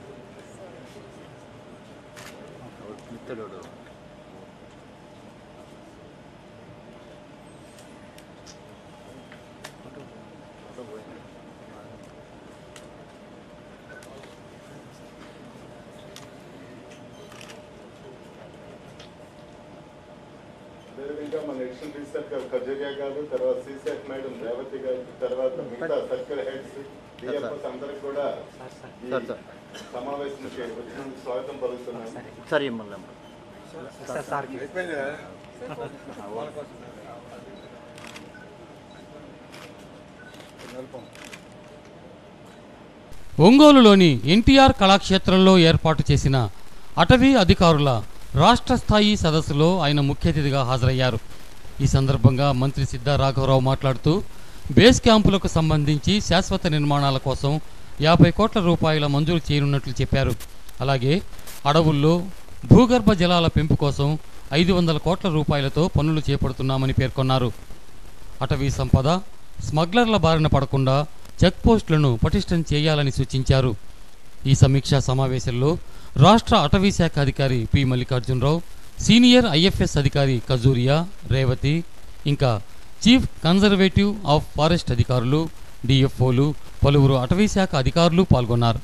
అదేవిధంగా మన ఎడిషనల్ రిజిస్టర్ గారు ఖజరియా గారు తర్వాత సిసెట్ మేడం రేవతి గారు తర్వాత మిగతా సర్కిల్ హెడ్స్ డిఎఫ్ఎస్ అందరికి కూడా ఈ సార్, సార్. సమావేశానికి వచ్చినందుకు స్వాగతం పలుకుతున్నాను సార్ ఇమ్మల్లా ఒంగోలులోని ఎన్టీఆర్ కళాక్షేత్రంలో ఏర్పాటు చేసిన అటవీ అధికారుల రాష్ట్ర స్థాయి సదస్సులో ఆయన ముఖ్య అతిథిగా హాజరయ్యారు ఈ సందర్భంగా మంత్రి సిద్ధా రాఘవరావు మాట్లాడుతూ బేస్ క్యాంపులకు సంబంధించి శాశ్వత నిర్మాణాల కోసం యాభై కోట్ల రూపాయల మంజూరు చేయనున్నట్లు చెప్పారు అలాగే అడవుల్లో భూగర్భ జలాల పెంపు కోసం ఐదు వందల కోట్ల రూపాయలతో పనులు చేపడుతున్నామని పేర్కొన్నారు అటవీ సంపద స్మగ్లర్ల బారిన పడకుండా చెక్ పోస్టులను పటిష్టం చేయాలని సూచించారు ఈ సమీక్షా సమావేశంలో రాష్ట్ర అటవీ శాఖ అధికారి పి మల్లికార్జునరావు సీనియర్ ఐఎఫ్ఎస్ అధికారి కజూరియా రేవతి ఇంకా చీఫ్ కన్జర్వేటివ్ ఆఫ్ ఫారెస్ట్ అధికారులు డిఎఫ్ఓలు పలువురు అటవీ శాఖ అధికారులు పాల్గొన్నారు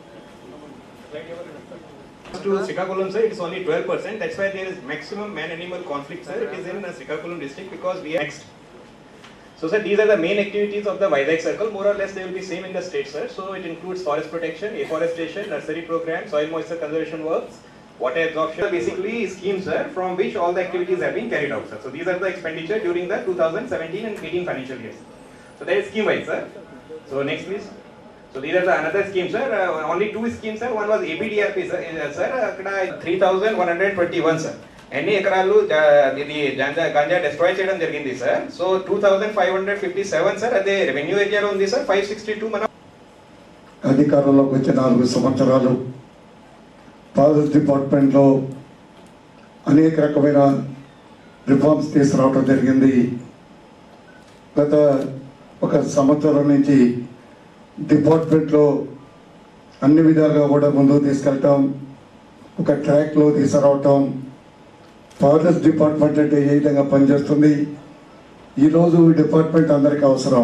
to Srikakulam, sir, it's only 12%. That's why there is maximum man-animal conflict, sir. It is in uh, Srikakulam district because we are next. So, sir, these are the main activities of the Vizag Circle. More or less, they will be same in the state, sir. So, it includes forest protection, afforestation, nursery program, soil moisture conservation works, water absorption. Basically, schemes, sir, from which all the activities have been carried out, sir. So, these are the expenditure during the 2017 and 18 financial years. So, that is scheme-wise, sir. So, next, please. So these are the another schemes, sir. Uh, only two schemes, sir. One was ABDRP, sir. Uh, sir, అక్కడ three thousand one hundred twenty one sir ఎన్ని ఎకరాలు జా- ఇది గాంజా గాంజా డిస్ట్రాయ్ చేయడం జరిగింది sir so two thousand five hundred fifty seven sir అదే రెవెన్యూ ఏరియాలో ఉంది సార్ ఫైవ్ సిక్స్టీ టూ మన అధికారంలోకి వచ్చే నాలుగు సంవత్సరాలు ఫారెస్ట్ డిపార్ట్మెంట్లో అనేక రకమైన రిఫార్మ్స్ తీసుకురావడం జరిగింది గత ఒక సంవత్సరం నుంచి డిపార్ట్మెంట్లో అన్ని విధాలుగా కూడా ముందుకు తీసుకెళ్ళటం ఒక ట్రాక్లో తీసుకురావటం ఫారెస్ట్ డిపార్ట్మెంట్ అంటే ఏ విధంగా పనిచేస్తుంది ఈరోజు ఈ డిపార్ట్మెంట్ అందరికీ అవసరం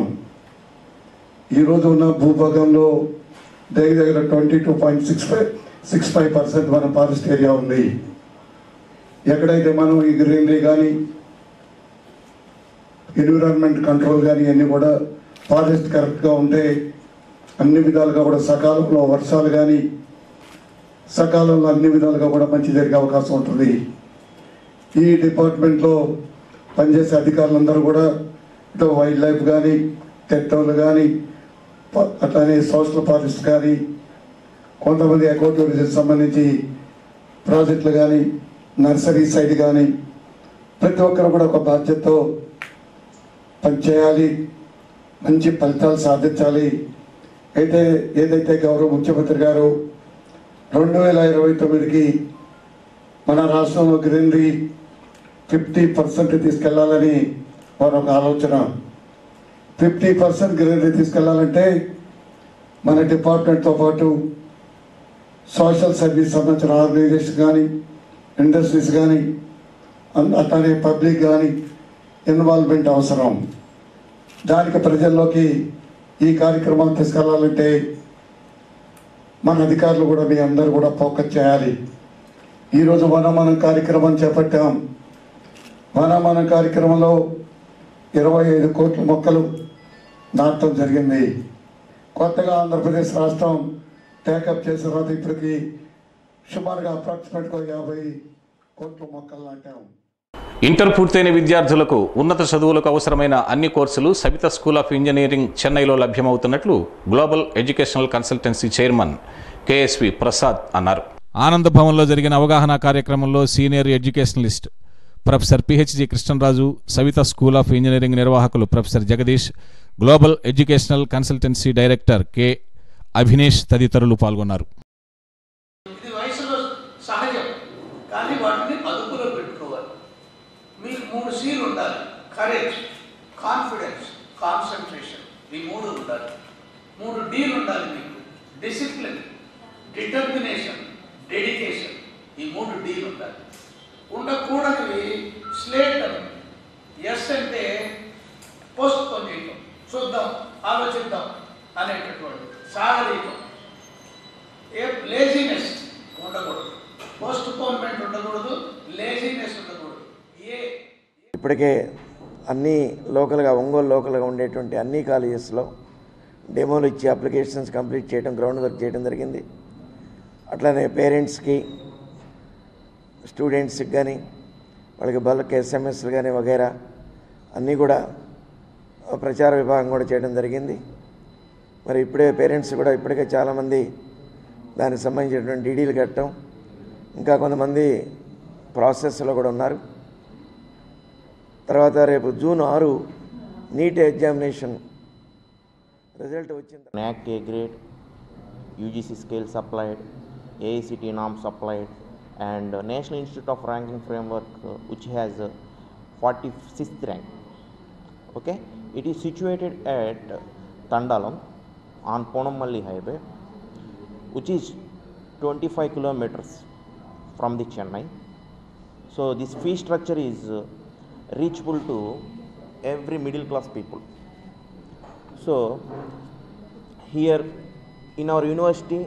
ఈరోజు ఉన్న భూభాగంలో దగ్గర దగ్గర twenty two point six five six five percent మన ఫారెస్ట్ ఏరియా ఉంది ఎక్కడైతే మనం ఈ గ్రీనరీ కానీ ఎన్విరాన్మెంట్ కంట్రోల్ కానీ అన్నీ కూడా ఫారెస్ట్ కరెక్ట్గా ఉంటే అన్ని విధాలుగా కూడా సకాలంలో వర్షాలు కానీ సకాలంలో అన్ని విధాలుగా కూడా మంచి జరిగే అవకాశం ఉంటుంది ఈ డిపార్ట్మెంట్లో పనిచేసే అధికారులందరూ కూడా ఇటు వైల్డ్ లైఫ్ కానీ టెక్టోలు కానీ ప- అట్లానే సోషల్ ఫారెస్ట్ కానీ కొంతమంది ఎకో టూరిజం సంబంధించి ప్రాజెక్టులు కానీ నర్సరీ సైడ్ కానీ ప్రతి ఒక్కరు కూడా ఒక బాధ్యతతో పనిచేయాలి మంచి ఫలితాలు సాధించాలి అయితే ఏదైతే గౌరవ ముఖ్యమంత్రి గారు రెండు వేల ఇరవై తొమ్మిదికి మన రాష్ట్రంలో గ్రీనరీ ఫిఫ్టీ పర్సెంట్ తీసుకెళ్లాలని వారు ఒక ఆలోచన ఫిఫ్టీ పర్సెంట్ గ్రీనరీ తీసుకెళ్లాలంటే మన డిపార్ట్మెంట్తో పాటు సోషల్ సర్వీస్ సంబంధించిన ఆర్గనైజేషన్ కానీ ఇండస్ట్రీస్ కానీ అన్- అట్లానే పబ్లిక్ కానీ ఇన్వాల్వ్మెంట్ అవసరం దానికి ప్రజల్లోకి ఈ కార్యక్రమం తీసుకెళ్లాలంటే మన అధికారులు కూడా మీ అందరూ కూడా ఫోకస్ చేయాలి ఈరోజు వనమనం కార్యక్రమం చేపట్టాం వనమనం కార్యక్రమంలో ఇరవై ఐదు కోట్ల మొక్కలు నాటడం జరిగింది కొత్తగా ఆంధ్రప్రదేశ్ రాష్ట్రం టేకప్ చేసిన తర్వాత ఇప్పటికి సుమారుగా అప్రాక్సిమేట్గా యాభై కోట్ల మొక్కలు నాటాం ఇంటర్ పూర్తయిన విద్యార్థులకు ఉన్నత చదువులకు అవసరమైన అన్ని కోర్సులు సవిత స్కూల్ ఆఫ్ ఇంజనీరింగ్ చెన్నైలో లభ్యమవుతున్నట్లు global educational consultancy chairman KSV Prasad అన్నారు ఆనంద భవన్లో జరిగిన అవగాహన కార్యక్రమంలో senior educationalist professor PHG Krishnaraju Savitha school of engineering నిర్వాహకులు professor Jagadish global educational consultancy director K Abhinesh తదితరులు పాల్గొన్నారు ఇది వయసులో సహజం కానీ వాటిని అదుపులో పెట్టుకోవాలి మీకు మూడు సీలు ఉండాలి కరేజ్ కాన్ఫిడెన్స్ కాన్సన్ట్రేషన్ ఈ మూడు ఉండాలి మూడు డీలు ఉండాలి మీకు డిసిప్లిన్ డిటర్మినేషన్ డెడికేషన్ ఈ మూడు డీలు ఉండాలి ఉండకూడనివి స్లేట్ అని ఎస్ అంటే పోస్ట్ పోన్ చేయటం చూద్దాం ఆలోచిద్దాం అనేటటువంటి సాగరీకం ఏ లేజినెస్ ఉండకూడదు పోస్ట్ పోన్మెంట్ ఉండకూడదు లేజినెస్ ఉండకూడదు ఏ ఇప్పటికే అన్ని లోకల్గా ఒంగోలు లోకల్గా ఉండేటువంటి అన్ని కాలేజెస్లో డెమోలు ఇచ్చి అప్లికేషన్స్ కంప్లీట్ చేయడం గ్రౌండ్ వర్క్ చేయడం జరిగింది అట్లానే పేరెంట్స్కి స్టూడెంట్స్కి కానీ వాళ్ళకి బల్క్ ఎస్ఎంఎస్లు కానీ వగైరా అన్నీ కూడా ప్రచార విభాగం కూడా చేయడం జరిగింది మరి ఇప్పుడే పేరెంట్స్ కూడా ఇప్పటికే చాలామంది దానికి సంబంధించినటువంటి డీడీలు కట్టడం ఇంకా కొంతమంది ప్రాసెస్లో కూడా ఉన్నారు తర్వాత రేపు జూన్ ఆరు నీట్ ఎగ్జామినేషన్ రిజల్ట్ వచ్చిన NAC A grade, UGC scale supplied, AICT norms supplied, and uh, National Institute of Ranking Framework, uh, which has uh, 46th rank. Okay, it is situated at uh, Tandalam on Ponamalli Highway, which is 25 kilometers from the Chennai. So this fee structure is uh, reachable to every middle class people. So here in our university,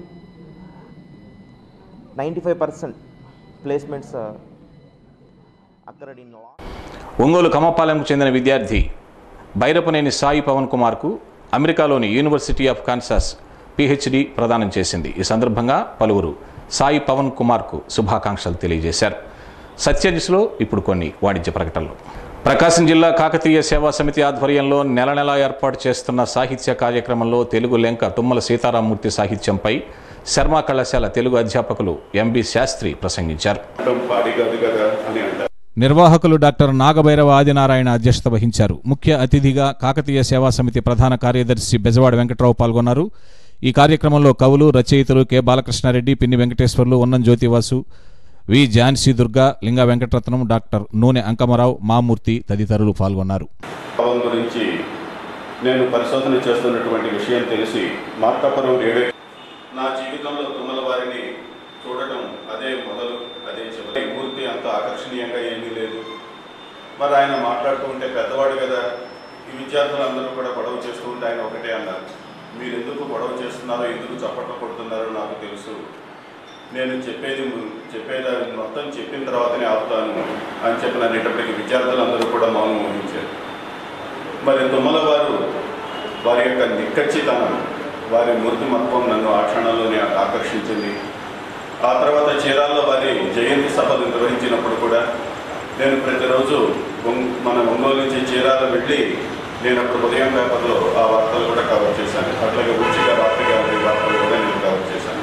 95% placements uh, occurred in law. Ongole కమ్మపాలెంకు చెందిన విద్యార్థి బైరపనేని సాయి పవన్ కుమార్కు అమెరికాలోని యూనివర్సిటీ ఆఫ్ కాన్సాస్ పిహెచ్డి ప్రదానం చేసింది ఈ సందర్భంగా పలువురు సాయి పవన్ కుమార్కు శుభాకాంక్షలు తెలియజేశారు సత్యన్యూస్లో ఇప్పుడు కొన్ని వాణిజ్య ప్రకటనలు ప్రకాశం జిల్లా కాకతీయ సేవా సమితి ఆధ్వర్యంలో నెల నెలా ఏర్పాటు చేస్తున్న సాహిత్య కార్యక్రమంలో తెలుగు లెంక తుమ్మల సీతారామూర్తి సాహిత్యంపై శర్మ కళాశాల తెలుగు అధ్యాపకులు ఎంబి శాస్త్రి ప్రసంగించారు పాడి కాదు కదా అని అంటారు నిర్వాహకులు డాక్టర్ నాగభైరవ ఆదినారాయణ అధ్యక్షత వహించారు ముఖ్య అతిథిగా కాకతీయ సేవా సమితి ప్రధాన కార్యదర్శి బెజవాడ వెంకట్రావు పాల్గొన్నారు ఈ కార్యక్రమంలో కవులు రచయితలు కె బాలకృష్ణారెడ్డి పిన్ని వెంకటేశ్వర్లు ఉన్నం జ్యోతివాసు వి ఝాన్సీ దుర్గా లింగ వెంకటరత్నం డాక్టర్ నూనె అంకమరావు మామూర్తి తదితరులు పాల్గొన్నారు పవన్ గురించి నేను పరిశోధన చేస్తున్నటువంటి విషయం తెలిసి మార్కాపురం రేడియో నా జీవితంలో తుమ్మల వారిని చూడటం అదే మొదలు అదే చివరి మూర్తి అంత ఆకర్షణీయంగా ఏమీ లేదు మరి ఆయన మాట్లాడుతూ ఉంటే పెద్దవాడు కదా ఈ విద్యార్థులందరూ కూడా గొడవ చేస్తూ ఉంటే ఆయన ఒకటే అన్నారు మీరు ఎందుకు గొడవ చేస్తున్నారో ఎందుకు చప్పట్లు కొడుతున్నారో నాకు తెలుసు నేను చెప్పేది ము- చెప్పేది మొత్తం చెప్పిన తర్వాతనే ఆపుతాను అని చెప్పిన అనేటప్పటికీ విద్యార్థులందరూ కూడా మౌనం వహించారు మరి తుమ్మల వారు వారి యొక్క నిక్కచ్చితనం వారి మూర్తిమత్వం నన్ను ఆ క్షణంలోనే ఆకర్షించింది ఆ తర్వాత చీరాల్లో వారి జయంతి సభలు నిర్వహించినప్పుడు కూడా నేను ప్రతిరోజు ఒంగ్- మన ఒంగోలు నుంచి చీరాల వెళ్ళి నేను అప్పుడు ఉదయం పేపర్లో ఆ వార్తలు కూడా కవర్ చేశాను అట్లాగే ఉచిత రాత్రిగా ఉండే వార్తలు కూడా నేను కవర్ చేశాను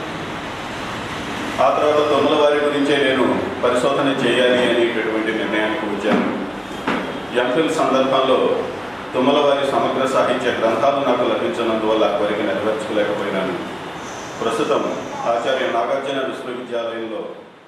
ఆ తర్వాత తొమ్మిది వారి గురించే నేను పరిశోధన చేయాలి అనేటటువంటి నిర్ణయానికి వచ్చాను ఎంఫిల్ సందర్భంలో తుమ్మల వారి సమగ్ర సాహిత్య గ్రంథాలు నాకు లభించినందువల్ల ఆ కోరిక నెరవేర్చుకోలేకపోయినాను ప్రస్తుతం ఆచార్య నాగార్జున విశ్వవిద్యాలయంలో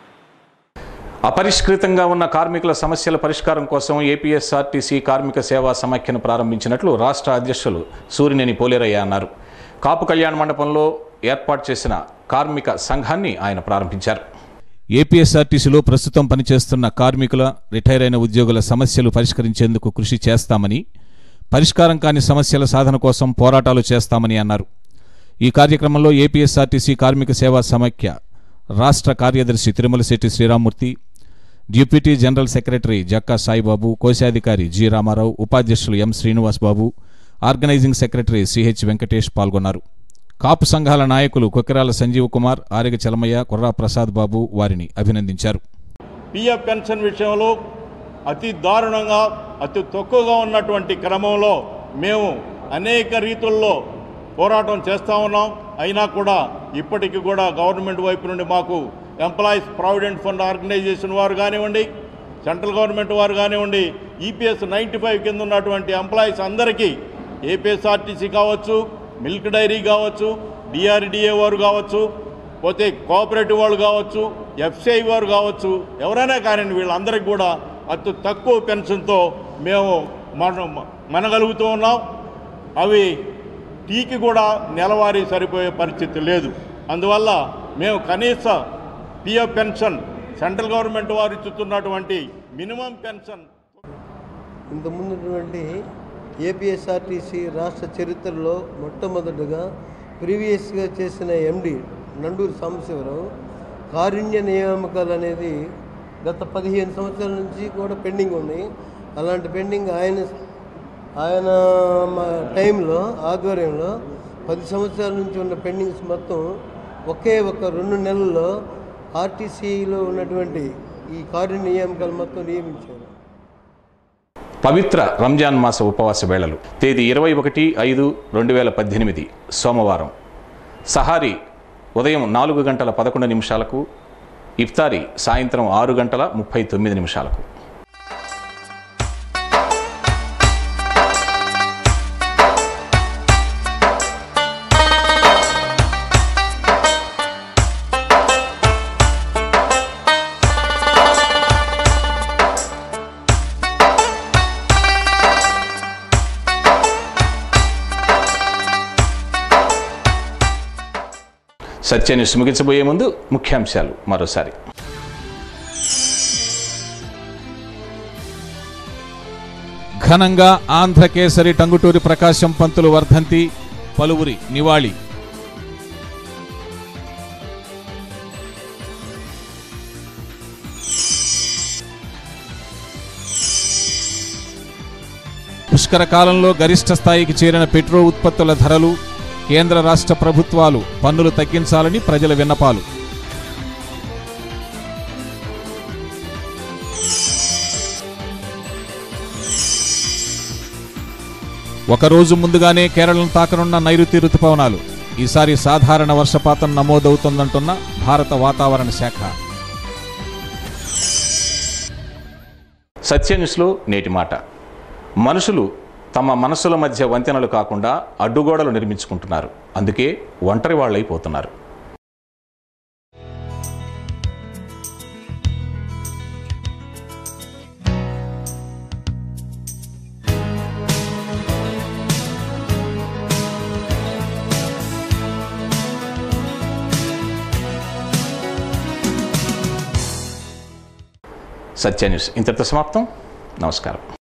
అపరిష్కృతంగా ఉన్న కార్మికుల సమస్యల పరిష్కారం కోసం ఏపీఎస్ఆర్టీసీ కార్మిక సేవా సమాఖ్యను ప్రారంభించినట్లు రాష్ట్ర అధ్యక్షులు సూర్యనేని పోలేరయ్య అన్నారు కాపు కళ్యాణ మండపంలో ఏర్పాటు చేసిన కార్మిక సంఘాన్ని ఆయన ప్రారంభించారు ఏపీఎస్ఆర్టీసీలో ప్రస్తుతం పనిచేస్తున్న కార్మికుల రిటైర్ అయిన ఉద్యోగుల సమస్యలు పరిష్కరించేందుకు కృషి చేస్తామని పరిష్కారం కాని సమస్యల సాధన కోసం పోరాటాలు చేస్తామని అన్నారు ఈ కార్యక్రమంలో ఏపీఎస్ఆర్టీసీ కార్మిక సేవా సమాఖ్య రాష్ట్ర కార్యదర్శి Tirumalasetty Sriramamurthy deputy general secretary Jakka Saibaba కోశాధికారి జి రామారావు ఉపాధ్యక్షులు M Srinivas Babu organising secretary CH Venkatesh పాల్గొన్నారు కాపు సంఘాల నాయకులు కొక్కిరాల సంజీవ్ కుమార్ ఆరిగ చలమయ్య కుర్రా ప్రసాద్ బాబు వారిని అభినందించారు పిఎఫ్ పెన్షన్ విషయంలో అతి దారుణంగా అతి తక్కువగా ఉన్నటువంటి క్రమంలో మేము అనేక రీతుల్లో పోరాటం చేస్తూ ఉన్నాం అయినా కూడా ఇప్పటికీ కూడా గవర్నమెంట్ వైపు నుండి మాకు ఎంప్లాయీస్ ప్రావిడెంట్ ఫండ్ ఆర్గనైజేషన్ వారు కానివ్వండి సెంట్రల్ గవర్నమెంట్ వారు కానివ్వండి ఈపీఎస్ నైంటీ ఫైవ్ కింద ఉన్నటువంటి ఎంప్లాయీస్ అందరికీ ఏపీఎస్ఆర్టీసీ కావచ్చు మిల్క్ డైరీ కావచ్చు డిఆర్డిఏ వారు కావచ్చు పోతే కోఆపరేటివ్ వాళ్ళు కావచ్చు ఎఫ్సిఐ వారు కావచ్చు ఎవరైనా కానీ వీళ్ళందరికీ కూడా అతి తక్కువ పెన్షన్తో మేము మన మనగలుగుతూ ఉన్నాం అవి టీకి కూడా నెలవారీ సరిపోయే పరిస్థితి లేదు అందువల్ల మేము కనీస పిఎఫ్ పెన్షన్ సెంట్రల్ గవర్నమెంట్ వారు ఇస్తున్నటువంటి మినిమం పెన్షన్ ఇంతకుముందుటువంటి ఏపీఎస్ఆర్టీసీ రాష్ట్ర చరిత్రలో మొట్టమొదటిగా ప్రీవియస్గా చేసిన ఎండి నండూరు సాంబశివరావు కారుణ్య నియామకాలు అనేది గత పదిహేను సంవత్సరాల నుంచి కూడా పెండింగ్ ఉన్నాయి అలాంటి పెండింగ్ ఆయన ఆయన మా టైంలో ఆధ్వర్యంలో పది సంవత్సరాల నుంచి ఉన్న పెండింగ్స్ మొత్తం ఒకే ఒక రెండు నెలల్లో ఆర్టీసీలో ఉన్నటువంటి ఈ కార్డు నియామకాలు మొత్తం నియమించారు పవిత్ర రంజాన్ మాస ఉపవాస వేళలు తేదీ ఇరవై ఒకటి ఐదు రెండు వేల పద్దెనిమిది సోమవారం సహారీ ఉదయం నాలుగు గంటల పదకొండు నిమిషాలకు ఇఫ్తారీ సాయంత్రం ఆరు గంటల ముప్పై తొమ్మిది నిమిషాలకు సత్య న్యూస్ ముగించబోయే ముందు ముఖ్యాంశాలు మరోసారి ఘనంగా ఆంధ్రకేసరి టంగుటూరి ప్రకాశం పంతులు వర్ధంతి పలువురి నివాళి పుష్కర కాలంలో గరిష్ట స్థాయికి చేరిన పెట్రో ఉత్పత్తుల ధరలు కేంద్ర రాష్ట్ర ప్రభుత్వాలు పన్నులు తగ్గించాలని ప్రజల విన్నపాలు ఒకరోజు ముందుగానే కేరళను తాకనున్న నైరుతి రుతుపవనాలు ఈసారి సాధారణ వర్షపాతం నమోదవుతోందంటున్న భారత వాతావరణ శాఖ సత్య న్యూస్లో నేటి మాట మనుషులు తమ మనసుల మధ్య వంతెనలు కాకుండా అడ్డుగోడలు నిర్మించుకుంటున్నారు అందుకే ఒంటరి వాళ్ళైపోతున్నారు సత్య న్యూస్ ఇంతటితో సమాప్తం నమస్కారం